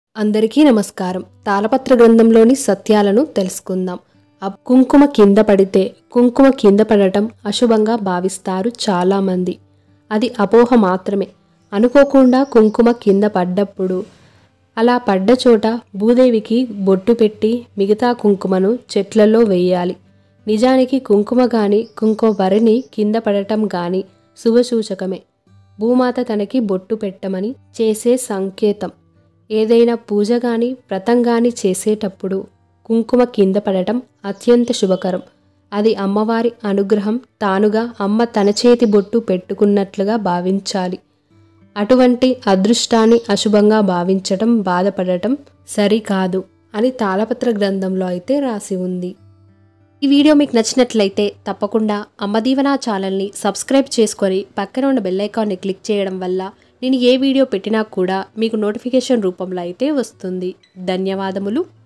అందరికీ నమస్కారం తాళపత్ర గ్రంథంలోని సత్యాలను తెలుసుకుందాం అబ్ కుంకుమ కింద పడితే కుంకుమ కింద పడటం అశుభంగా భావిస్తారు చాలామంది అది అపోహ మాత్రమే అనుకోకుండా కుంకుమ కింద పడ్డప్పుడు అలా పడ్డ చోట భూదేవికి బొట్టు పెట్టి మిగతా కుంకుమను చెట్లలో వేయాలి నిజానికి కుంకుమ గాని కుంకుమ భరిని కింద పడటం గాని శుభసూచకమే భూమాత తనకి బొట్టు పెట్టమని చేసే సంకేతం ఏదైనా పూజ గాని వ్రతం గాని చేసేటప్పుడు కుంకుమ కింద పడటం అత్యంత శుభకరం అది అమ్మవారి అనుగ్రహం తానుగా అమ్మ తన చేతి బొట్టు పెట్టుకున్నట్లుగా భావించాలి అటువంటి అదృష్టాన్ని అశుభంగా భావించటం బాధపడటం సరికాదు అని తాళపత్ర గ్రంథంలో అయితే రాసి ఉంది ఈ వీడియో మీకు నచ్చినట్లయితే తప్పకుండా అమ్మదీవన ఛానల్ని సబ్స్క్రైబ్ చేసుకొని పక్కన ఉన్న బెల్ ఐకాన్ని క్లిక్ చేయడం వల్ల నేను ఏ వీడియో పెట్టినా కూడా మీకు నోటిఫికేషన్ రూపంలో అయితే వస్తుంది ధన్యవాదములు